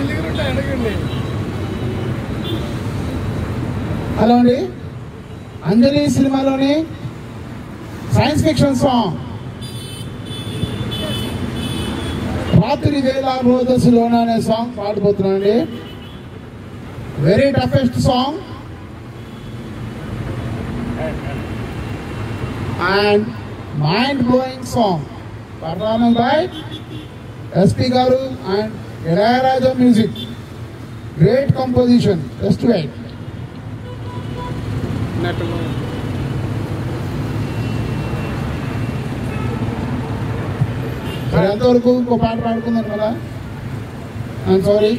Hello అండి అంజలి సినిమాలోని science fiction song రాత్రి వేళ రోదసులోన అనే సాంగ్ పాడిపోతున్నాను అండి very toughest song and mind blowing song performance by S P garu and Ilaiyaraaja music great composition just wait మరి ఎంతవరకు ఇంకో పాట పాడుకుందాం కదా ఐఎమ్ సారీ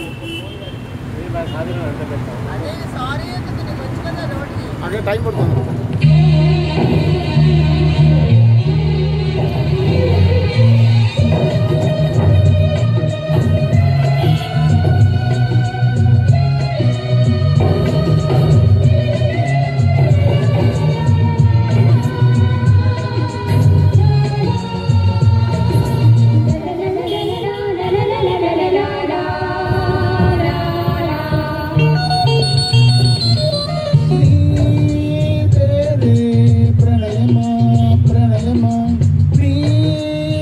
అదే సారీ ఎందుకు నీకు వచ్చు కదా రోడ్కి అక్కడ టైం పడుతుంది ప్రణయమా ప్రణయమా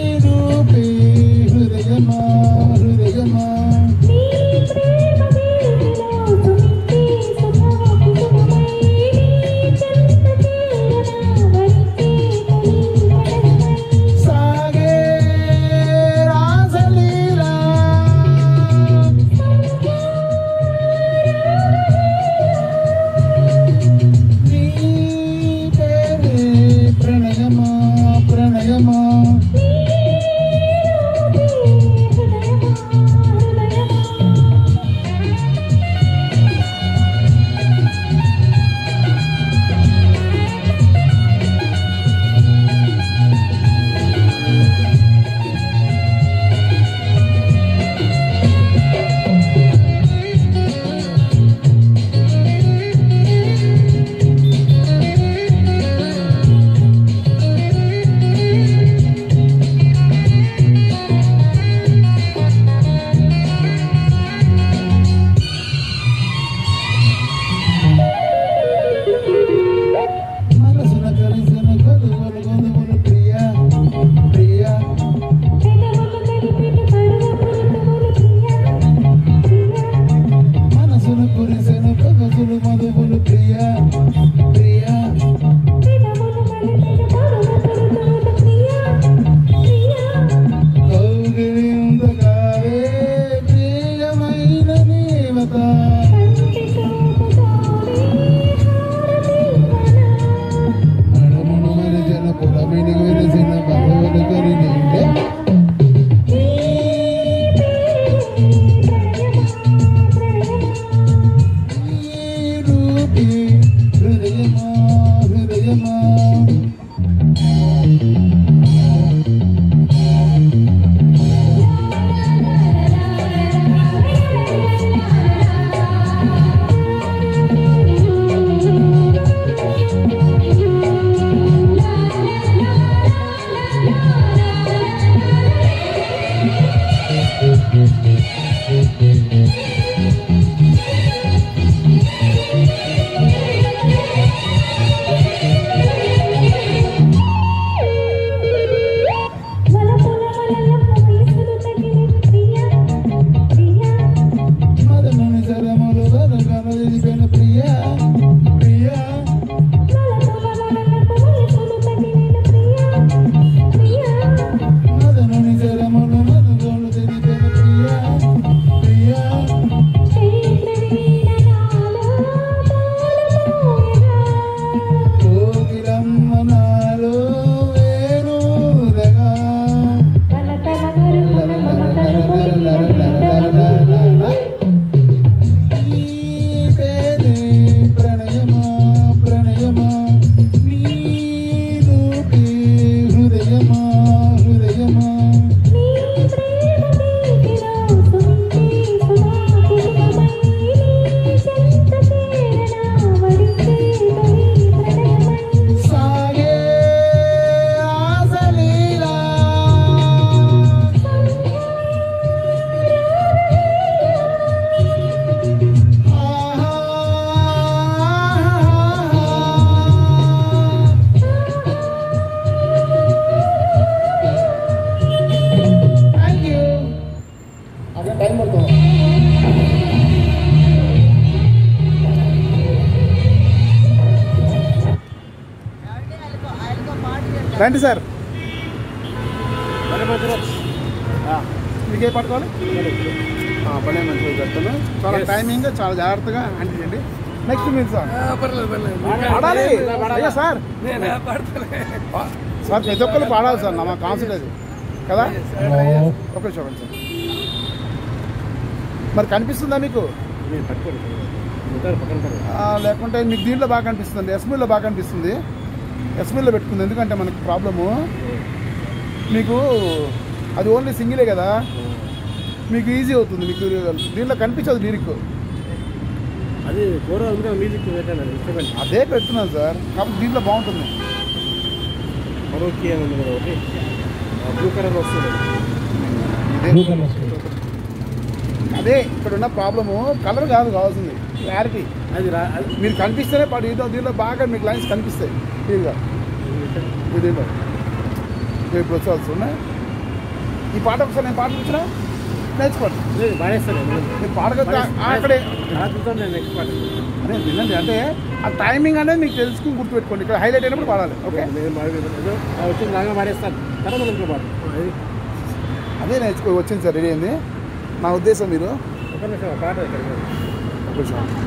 రండి సార్ మరి మధ్యలో మీకు ఏ పట్టుకోవాలి ఆ, భలే మంచిగా చెప్తాను చాలా Yes. టైమింగ్ చాలా జాగ్రత్తగా హ్యాండిల్ చేయండి నెక్స్ట్ మీరు సార్ పర్లేదు పర్లేదు పాడాలి పాడాలా? అయ్యా సార్ నేను పడతలే సార్ ప్రతి ఒక్కరు పాడాలి సార్ నా మా కాన్సెప్ట్ అది కదా ఒక చూడండి సార్ మరి కనిపిస్తుందా మీకు నేను పట్టుకోండి ఇద్దరు పక్కన పక్కన. ఆ, లేకుంటే మీకు దీంట్లో బాగా కనిపిస్తుంది ఎస్మీలో బాగా కనిపిస్తుంది ఎస్మీలో పెట్టుకుంది ఎందుకంటే మనకు ప్రాబ్లము మీకు అది ఓన్లీ సింగిలే కదా మీకు ఈజీ అవుతుంది మీకు దీంట్లో కనిపించదు లిరిక్ అది కూర ఉంది మ్యూజిక్ పెట్టాను ఇన్స్ట్రుమెంట్ అదే పెడుతున్నాను సార్ కాబట్టి దీంట్లో బాగుంటుంది మరొకటి అని ఉంది కదా ఒకటి బ్లూ కలర్ వస్తుంది ఇదే అదే ఇక్కడ ఉన్న ప్రాబ్లము కలర్ కాదు కావాల్సింది క్లారిటీ అది రా అది మీరు కనిపిస్తేనే పాడు దీంట్లో దీంట్లో బాగా మీకు లైన్స్ కనిపిస్తాయి క్లియర్గా ఈ దీంట్లో ఇదిగో ఇప్పుడు వచ్చాల్సి ఉన్నాయి ఈ పాట ఒకసారి నేను పాట వచ్చినా నేర్చుకోండి లేదు బాడేస్తాను మీరు పాడగలుగుతా అక్కడే రాత్రితో నేను నెక్స్ట్ పాట అదే వినండి అంటే ఆ టైమింగ్ అనేది మీకు తెలుసుకుని గుర్తుపెట్టుకోండి ఇక్కడ హైలైట్ అయినప్పుడు పాడాలి ఓకే నేను బాగా వచ్చింది బాగా పాడేస్తాను తర్వాత మనం ఇంకో పాట అది అదే నేర్చుకో వచ్చింది సార్ రెడీ అయింది నా ఉద్దేశం మీరు ఒక నిమిషం ఆ పాట ఇక్కడ ఒక నిమిషం.